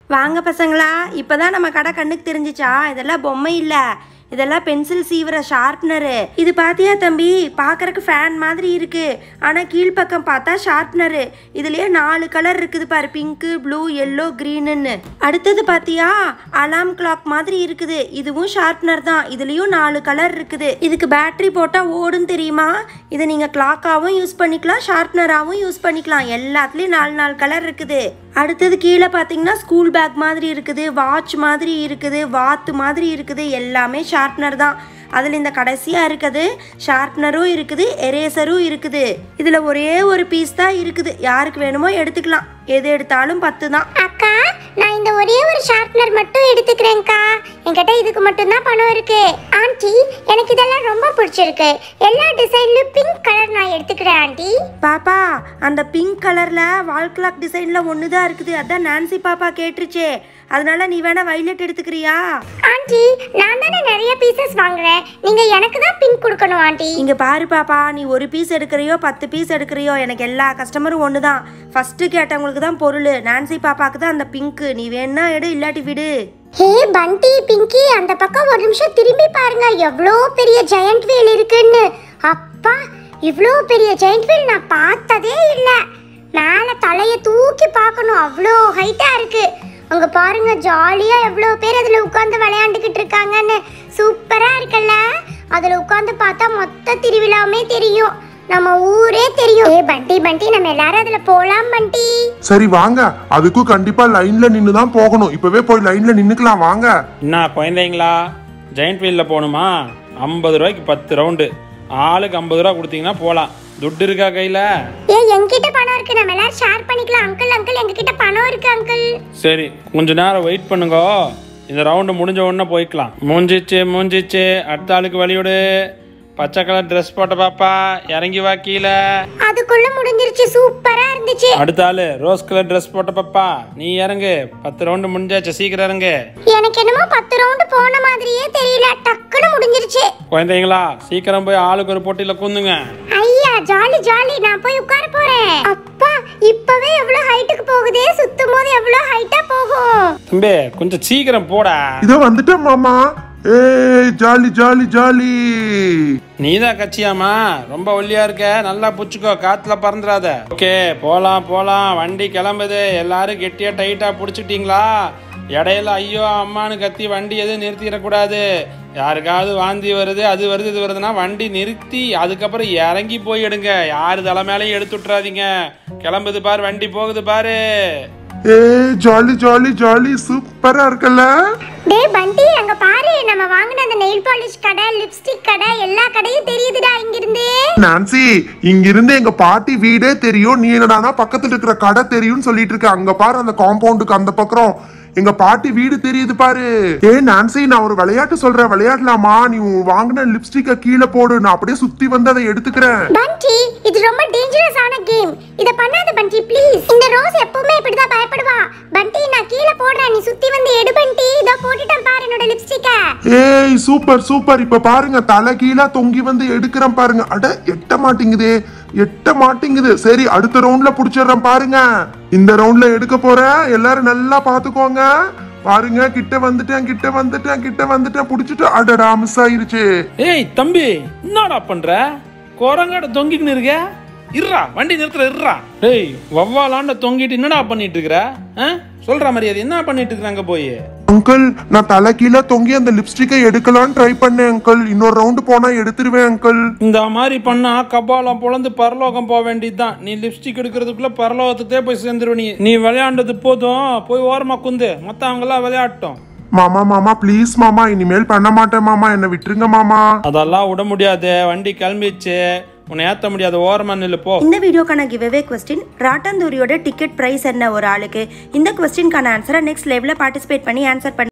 வாங்க பசங்களா இப்பதான் நம்ம கடை கண்ணுக்கு தெரிஞ்சிச்சா இதெல்லாம் பொம்மை இல்ல இதெல்லாம் பென்சில் சீவுற ஷார்ப்னரு இது பாத்தியா தம்பி பார்க்கறக்கு ஃபேன் மாதிரி இருக்கு ஆனா கீழ்ப்பக்கம் பார்த்தா ஷார்ப்னரு இதுலயே நாலு கலர் இருக்குது பாரு பிங்க் ப்ளூ எல்லோ கிரீனுன்னு அடுத்தது பாத்தியா அலாம் கிளாக் மாதிரி இருக்குது இதுவும் ஷார்ப்னர் தான் இதுலயும் நாலு கலர் இருக்குது இதுக்கு பேட்டரி போட்டா ஓடும் தெரியுமா இதை நீங்க கிளாக்காவும் யூஸ் பண்ணிக்கலாம் ஷார்ப்னராகவும் யூஸ் பண்ணிக்கலாம் எல்லாத்துலயும் நாலு நாலு கலர் இருக்குது அடுத்தது கீழே பார்த்தீங்கன்னா ஸ்கூல் பேக் மாதிரி இருக்குது வாட்ச் மாதிரி இருக்குது வாத்து மாதிரி இருக்குது எல்லாமே ஷார்ப்னர் தான் அதில் இந்த கடைசியாக இருக்குது ஷார்ப்னரும் இருக்குது எரேசரும் இருக்குது இதில் ஒரே ஒரு பீஸ் தான் இருக்குது யாருக்கு வேணுமோ எடுத்துக்கலாம் எது எடுத்தாலும் பத்து தான் அக்கா நான் இந்த ஒரே ஒரு ஷார்ப்னர் மட்டும் எடுத்துக்கிறேன்க்கா என்கிட்ட இதுக்கு மட்டும்தான் பணம் இருக்கு ஆண்டி எனக்கு இதெல்லாம் ரொம்ப பிடிச்சிருக்கு எல்லா டிசைன்லயும் பிங்க் கலர் நான் எடுத்துக்கிறேன் ஆண்டி பாப்பா அந்த பிங்க் கலரில் வால் கிளாக் டிசைனில் ஒன்று தான் இருக்குது அதான் நான்சி பாப்பா கேட்டுருச்சே அதனால நீ வேணா வைலட் எடுத்துக்கிறியா ஆண்டி நான் தானே நிறைய பீசஸ் வாங்குறேன் நீங்க எனக்கு தான் பிங்க் கொடுக்கணும் ஆண்டி இங்க பாரு பாப்பா நீ ஒரு பீஸ் எடுக்கிறியோ பத்து பீஸ் எடுக்கிறியோ எனக்கு எல்லா கஸ்டமரும் ஒன்று தான் ஃபஸ்ட்டு கேட்டவங்களுக்கு தான் பொருள் நான்சி பாப்பாக்கு தான் அந்த பிங்க்கு நீ வேணா எடு இல்லாட்டி விடு ஹே பண்டி பிங்கி அந்த பக்கம் ஒரு நிமிஷம் திரும்பி பாருங்க எவ்வளோ பெரிய ஜெயண்ட் வீல் இருக்குன்னு அப்பா இவ்வளோ பெரிய ஜெயண்ட் வீல் நான் பார்த்ததே இல்லை மேலே தலையை தூக்கி பார்க்கணும் அவ்வளோ ஹைட்டாக இருக்கு அங்கே பாருங்க ஜாலியாக எவ்வளோ பேர் அதில் உட்காந்து விளையாண்டுக்கிட்டு இருக்காங்கன்னு சூப்பராக இருக்குல்ல அதில் உட்காந்து பார்த்தா மொத்த திருவிழாவுமே தெரியும் நம்ம ஊரே தெரியும் ஏ பண்டி பண்டி நம்ம எல்லாரும் அதில் போகலாம் பண்டி சரி வாங்க அதுக்கும் கண்டிப்பா லைன்ல நின்னு தான் போகணும் இப்பவே போய் லைன்ல நின்னுக்கலாம் வாங்க என்ன குழந்தைங்களா ஜெயண்ட் வீலில் போகணுமா ஐம்பது ரூபாய்க்கு பத்து ரவுண்டு ஆளுக்கு ஐம்பது ரூபா கொடுத்தீங்கன்னா போகலாம் துட்டு இருக்கா கையில் ஏ என்கிட்ட பணம் இருக்கு நம்ம எல்லாரும் ஷேர் பண்ணிக்கலாம் அங்கிள் அங்கிள் எங்ககிட்ட பணம் இருக்கு அங்கிள் சரி கொஞ்ச நேரம் வெயிட் பண்ணுங்க இந்த ரவுண்டு முடிஞ்ச உடனே போய்க்கலாம் மூஞ்சிச்சு மூஞ்சிச்சு அடுத்த ஆளுக்கு வழிவிடு பச்சை கலர் ட்ரெஸ் போட்ட பாப்பா இறங்கி வா கீழே அதுக்குள்ள முடிஞ்சிருச்சு சூப்பரா இருந்துச்சு அடுத்த ஆளு ரோஸ் கலர் ட்ரெஸ் போட்ட பாப்பா நீ இறங்கு பத்து ரவுண்டு முடிஞ்சாச்சு சீக்கிரம் இறங்கு எனக்கு என்னமோ பத்து ரவுண்டு போன மாதிரியே தெரியல டக்குன்னு முடிஞ்சிருச்சு குழந்தைங்களா சீக்கிரம் போய் ஆளுக்கு ஒரு போட்டியில் கூந்துங்க ஐயா ஜாலி ஜாலி நான் போய் உட்கார போறேன் அப்பா இப்பவே எவ்வளவு ஹைட்டுக்கு போகுதே சுத்தும் போது எவ்வளவு ஹைட்டா போகும் தம்பி கொஞ்சம் சீக்கிரம் போடா இதோ வந்துட்டேன் மாமா ஏய் ஜாலி ஜாலி ஜாலி நீதான் கட்சியாமா ரொம்ப ஒல்லியா இருக்க நல்லா புடிச்சுக்கோ காத்துல பறந்துடாத ஓகே போலாம் போலாம் வண்டி கிளம்புது எல்லாரும் கெட்டியா டைட்டா புடிச்சிட்டீங்களா இடையில ஐயோ அம்மான்னு கத்தி வண்டி எதுவும் நிறுத்திடக்கூடாது யாருக்காவது வாந்தி வருது அது வருது இது வருதுன்னா வண்டி நிறுத்தி அதுக்கப்புறம் இறங்கி போய் எடுங்க யாரு தலை மேலேயும் எடுத்து விட்டுறாதீங்க கிளம்புது பாரு வண்டி போகுது பாரு ஏய் ஜாலி ஜாலி ஜாலி சூப்பரா இருக்குல்ல டேய் பண்டி அங்க பாரு நம்ம வாங்கின அந்த நெயில் பாலிஷ் கடை லிப்ஸ்டிக் கடை எல்லா கடையும் தெரியுதுடா இங்க இருந்து நான்சி இங்க இருந்து எங்க பாட்டி வீடே தெரியும் நீ என்னடானா பக்கத்துல இருக்கிற கடை தெரியும்னு சொல்லிட்டு இருக்க அங்க பாரு அந்த காம்பவுண்டுக்கு அந்த பக்கம் எங்க பாட்டி வீடு தெரியுது பாரு ஏ நான்சி நான் ஒரு விளையாட்டு சொல்றேன் விளையாடலாமா நீ உன் வாங்கின லிப்ஸ்டிக்க கீழே போடு நான் அப்படியே சுத்தி வந்து அதை எடுத்துக்கிறேன் பண்டி இது ரொம்ப டேஞ்சரஸான கேம் இத பண்ணாத பண்டி ப்ளீஸ் இந்த ரோஸ் எப்பவுமே இப்படிதான் பயப்படுவா பண்டி நான் கீழே போடுறேன் நீ சுத்தி வந்து எடு பண்டி இதோ போட்டுட்டேன் பாரு என்னோட லிப்ஸ்டிக்க ஏய் சூப்பர் சூப்பர் இப்ப பாருங்க தலை கீழா தொங்கி வந்து எடுக்கிறேன் பாருங்க அட எட்ட மாட்டேங்குதே எட்ட மாட்டேங்குது சரி அடுத்த ரவுண்ட்ல புடிச்சிடுறேன் பாருங்க இந்த ரவுண்ட்ல எடுக்க போறேன் எல்லாரும் நல்லா பாத்துக்கோங்க பாருங்க கிட்ட வந்துட்டேன் கிட்ட வந்துட்டேன் கிட்ட வந்துட்டேன் புடிச்சிட்டு அடடா மிஸ் ஆயிருச்சு ஏய் தம்பி என்னடா பண்ற குரங்காட தொங்கிக்கின்னு இருக்க இருறா வண்டி நிறுத்துற இருறா டேய் வவ்வாலாண்ட தொங்கிட்டு என்னடா பண்ணிட்டு இருக்கிற ஆ? சொல்ற மரியாதை என்ன பண்ணிட்டு இருக்கிற அங்க போய் அங்கிள் நான் தலை கீழே தொங்கி அந்த லிப்ஸ்டிக்கை எடுக்கலாம்னு ட்ரை பண்ணேன் அங்கிள் இன்னொரு ரவுண்டு போனா எடுத்துருவேன் அங்கிள் இந்த மாதிரி பண்ணா கபாலம் பொழந்து பரலோகம் போக வேண்டியதுதான் நீ லிப்ஸ்டிக் எடுக்கிறதுக்குள்ள பரலோகத்துக்கே போய் சேர்ந்துருவ நீ நீ விளையாண்டது போதும் போய் ஓரமா குந்து மத்தவங்க எல்லாம் விளையாட்டும் மாமா மாமா ப்ளீஸ் மாமா இனிமேல் பண்ண மாட்டேன் மாமா என்னை விட்டுருங்க மாமா அதெல்லாம் விட முடியாது வண்டி கிளம்பிச்சு உன்னை ஏத்த முடியாது ஓரமா நில்லு போ இந்த வீடியோக்கான கிவ்அவே கொஸ்டின் ராட்டந்தூரியோட டிக்கெட் பிரைஸ் என்ன ஒரு ஆளுக்கு இந்த கொஸ்டின்கான ஆன்சரை நெக்ஸ்ட் லெவலில் பார்ட்டிசிபேட் பண்ணி ஆன்சர் பண்ணி